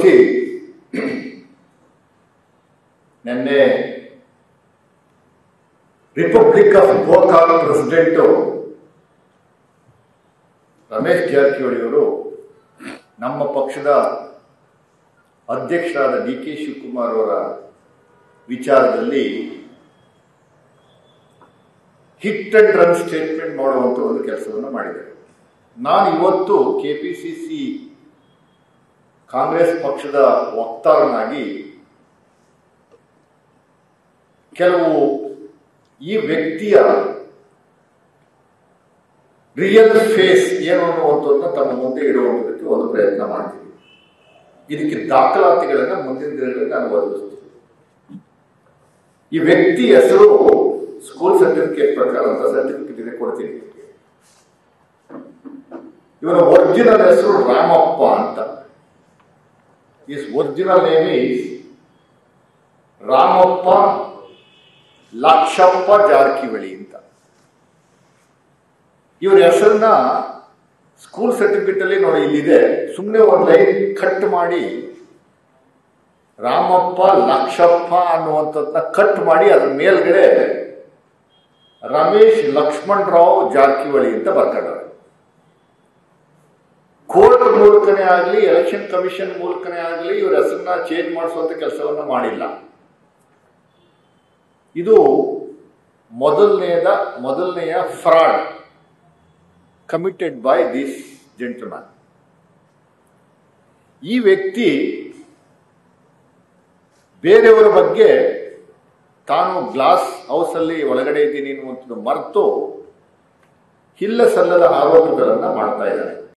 ಪೂರ್ತಿ ನಿನ್ನೆ republic of Gokak president Ramesh Jarkiholi ಅವರು ನಮ್ಮ ಪಕ್ಷದ ಅಧ್ಯಕ್ಷರಾದ ಡಿ ಕೆ ಶಿವಕುಮಾರ್ ಅವರ ವಿಚಾರದಲ್ಲಿ ಹಿಟ್ ಅಂಡ್ ರನ್ ಸ್ಟೇಟ್ಮೆಂಟ್ ಮಾಡುವಂತ ಒಂದು ಕೆಲಸವನ್ನು ಮಾಡಿದರು ನಾನು ಇವತ್ತು ಕೆಪಿಸಿಸಿ ಕಾಂಗ್ರೆಸ್ ಪಕ್ಷದ ವಕ್ತಾರನಾಗಿ ಕೆಲವು ಈ ವ್ಯಕ್ತಿಯ ರಿಯಲ್ ಫೇಸ್ ಏನು ಅನ್ನುವಂಥದ್ದನ್ನ ತಮ್ಮ ಮುಂದೆ ಇಡುವಂಥದಕ್ಕೆ ಒಂದು ಪ್ರಯತ್ನ ಮಾಡ್ತೀನಿ ಇದಕ್ಕೆ ದಾಖಲಾತಿಗಳನ್ನು ಮುಂದಿನ ದಿನಗಳಲ್ಲಿ ನಾನು ಒದಗಿಸ್ತೀನಿ ಈ ವ್ಯಕ್ತಿ ಹೆಸರು ಸ್ಕೂಲ್ ಸರ್ಟಿಫಿಕೇಟ್ ಪ್ರಕಾರ ಅಂತ ಸರ್ಟಿಫಿಕೇಟ್ ಇದೆ ಕೊಡ್ತೀನಿ ಇವನ ಒರಿಜಿನಲ್ ಹೆಸರು ರಾಮಪ್ಪ ಅಂತ is original name is Ramappa Lakshappa Jarkiholi ಅಂತ ಇವ್ರ ಹೆಸರನ್ನ ಸ್ಕೂಲ್ ಸರ್ಟಿಫಿಕೇಟ್ ಅಲ್ಲಿ ನೋಡಿ ಇಲ್ಲಿದೆ ಸುಮ್ಮನೆ ಒಂದು ಲೈನ್ ಕಟ್ ಮಾಡಿ ರಾಮಪ್ಪ ಲಕ್ಷಪ್ಪ ಅನ್ನುವಂಥದ್ದನ್ನ ಕಟ್ ಮಾಡಿ ಅದ್ರ ಮೇಲ್ಗಡೆ ರಮೇಶ್ ಲಕ್ಷ್ಮಣ್ ರಾವ್ ಜಾರಕಿಹೊಳಿ ಅಂತ ಬರ್ಕೊಂಡವ್ರೆ ಕೋರ್ಟ್ ಮೂಲಕನೇ ಆಗಲಿ ಎಲೆಕ್ಷನ್ ಕಮಿಷನ್ ಮೂಲಕನೇ ಆಗಲಿ ಇವ್ರ ಹೆಸರನ್ನ ಚೇಂಜ್ ಮಾಡಿಸುವಂತ ಕೆಲಸವನ್ನ ಮಾಡಿಲ್ಲ ಇದು ಮೊದಲನೆಯದ ಮೊದಲನೆಯ fraud committed by this gentleman ಈ ವ್ಯಕ್ತಿ ಬೇರೆಯವರ ಬಗ್ಗೆ ತಾನು ಗ್ಲಾಸ್ ಹೌಸ್ ಅಲ್ಲಿ ಒಳಗಡೆ ಇದ್ದೀನಿ ಅನ್ನುವಂಥದ್ದು ಮರೆತು ಇಲ್ಲ ಸಲ್ಲದ ಆರೋಪಗಳನ್ನು ಮಾಡ್ತಾ ಇದ್ದಾನೆ